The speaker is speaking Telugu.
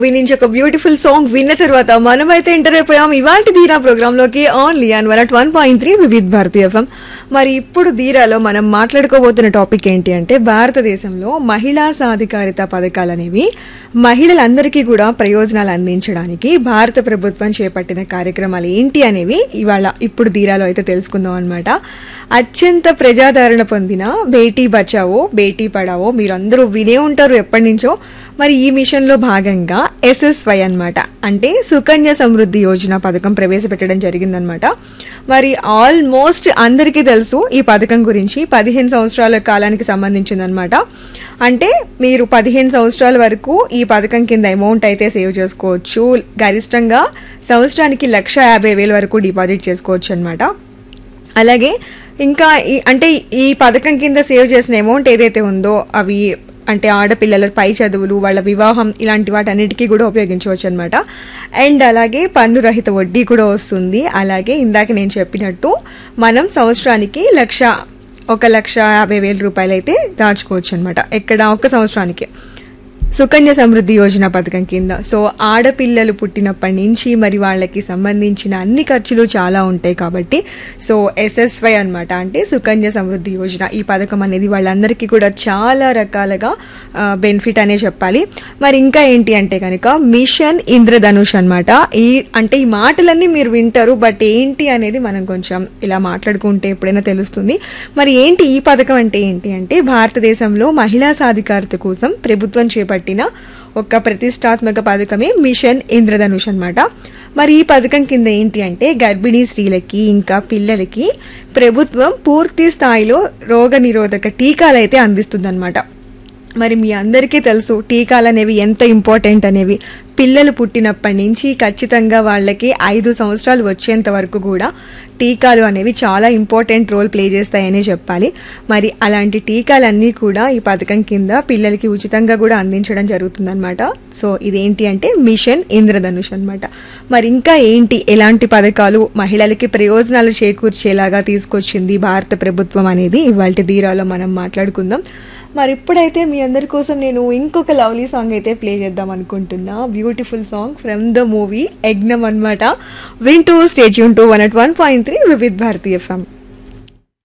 వినించి ఒక బ్యూటిఫుల్ సాంగ్ విన్న తర్వాత మనమైతే ఎంటర్ అయిపోయాం ఇవాళ ధీరా ప్రోగ్రామ్ లోకి only and one at one point three Vividh Bharati FM మరి ఇప్పుడు ధీరాలో మనం మాట్లాడుకోబోతున్న టాపిక్ ఏంటి అంటే భారతదేశంలో మహిళా సాధికారిత పథకాలు అనేవి మహిళలందరికీ కూడా ప్రయోజనాలు అందించడానికి భారత ప్రభుత్వం చేపట్టిన కార్యక్రమాలు ఏంటి అనేవి ఇవాళ ఇప్పుడు ధీరాలో అయితే తెలుసుకుందాం అనమాట అత్యంత ప్రజాదరణ పొందిన బేటీ బచావో బేటీ పడావో మీరందరూ వినే ఉంటారు ఎప్పటి నుంచో మరి ఈ మిషన్లో భాగంగా ఎస్ఎస్వై అన్నమాట అంటే సుకన్య సమృద్ధి యోజన పథకం ప్రవేశపెట్టడం జరిగిందనమాట మరి ఆల్మోస్ట్ అందరికీ తెలుసు ఈ పథకం గురించి పదిహేను సంవత్సరాల కాలానికి సంబంధించిందనమాట అంటే మీరు పదిహేను సంవత్సరాల వరకు ఈ పథకం కింద అమౌంట్ అయితే సేవ్ చేసుకోవచ్చు గరిష్టంగా సంవత్సరానికి లక్ష యాభై వేల వరకు డిపాజిట్ చేసుకోవచ్చు అనమాట అలాగే ఇంకా ఈ- అంటే ఈ పథకం కింద సేవ్ చేసిన అమౌంట్ ఏదైతే ఉందో అవి అంటే ఆడపిల్లల పై చదువులు వాళ్ళ వివాహం ఇలాంటి వాటన్నిటికీ కూడా ఉపయోగించవచ్చు అనమాట అండ్ అలాగే పన్ను రహిత వడ్డీ కూడా వస్తుంది అలాగే ఇందాక నేను చెప్పినట్టు మనం సంవత్సరానికి లక్ష ఒక లక్ష యాభై వేల రూపాయలు అయితే దాచుకోవచ్చు అనమాట ఎక్కడ ఒక సంవత్సరానికి సుకన్య సమృద్ధి యోజన పథకం కింద సో ఆడపిల్లలు పుట్టినప్పటి నుంచి మరి వాళ్ళకి సంబంధించిన అన్ని ఖర్చులు చాలా ఉంటాయి కాబట్టి సో ఎస్ఎస్వై అన్నమాట అంటే సుకన్య సమృద్ధి యోజన ఈ పథకం అనేది వాళ్ళందరికీ కూడా చాలా రకాలుగా బెనిఫిట్ అనే చెప్పాలి మరి ఇంకా ఏంటి అంటే కనుక మిషన్ ఇంద్రధనుష్ అన్నమాట ఈ అంటే ఈ మాటలన్నీ మీరు వింటారు బట్ ఏంటి అనేది మనం కొంచెం ఇలా మాట్లాడుకుంటే ఎప్పుడైనా తెలుస్తుంది మరి ఏంటి ఈ పథకం అంటే ఏంటి అంటే భారతదేశంలో మహిళా సాధికారత కోసం ప్రభుత్వం చేపట్టిన ఒక ప్రతిష్టాత్మక పథకమే మిషన్ ఇంద్రధనుష్ అన్నమాట మరి ఈ పథకం కింద ఏంటి అంటే గర్భిణీ స్త్రీలకి ఇంకా పిల్లలకి ప్రభుత్వం పూర్తి స్థాయిలో రోగ నిరోధక టీకాలు అయితే అందిస్తుందన్నమాట మరి మీ అందరికీ తెలుసు టీకాలు అనేవి ఎంత ఇంపార్టెంట్ అనేవి పిల్లలు పుట్టినప్పటి నుంచి ఖచ్చితంగా వాళ్ళకి ఐదు సంవత్సరాలు వచ్చేంత వరకు కూడా టీకాలు అనేవి చాలా ఇంపార్టెంట్ రోల్ ప్లే చేస్తాయని చెప్పాలి మరి అలాంటి టీకాలన్నీ కూడా ఈ పథకం కింద పిల్లలకి ఉచితంగా కూడా అందించడం జరుగుతుందన్నమాట సో ఇదేంటి అంటే మిషన్ ఇంద్రధనుష్ అన్నమాట మరి ఇంకా ఏంటి ఎలాంటి పథకాలు మహిళలకి ప్రయోజనాలు చేకూర్చేలాగా తీసుకొచ్చింది భారత ప్రభుత్వం అనేది ఇవాళ ధీరాలో మనం మాట్లాడుకుందాం మరి ఇప్పుడైతే మీ అందరి కోసం నేను ఇంకొక లవ్లీ సాంగ్ అయితే ప్లే చేద్దాం అనుకుంటున్నా beautiful song from the movie Yagnam అనమాట వింటూ stay tuned to one at one point three Vividh Bharati FM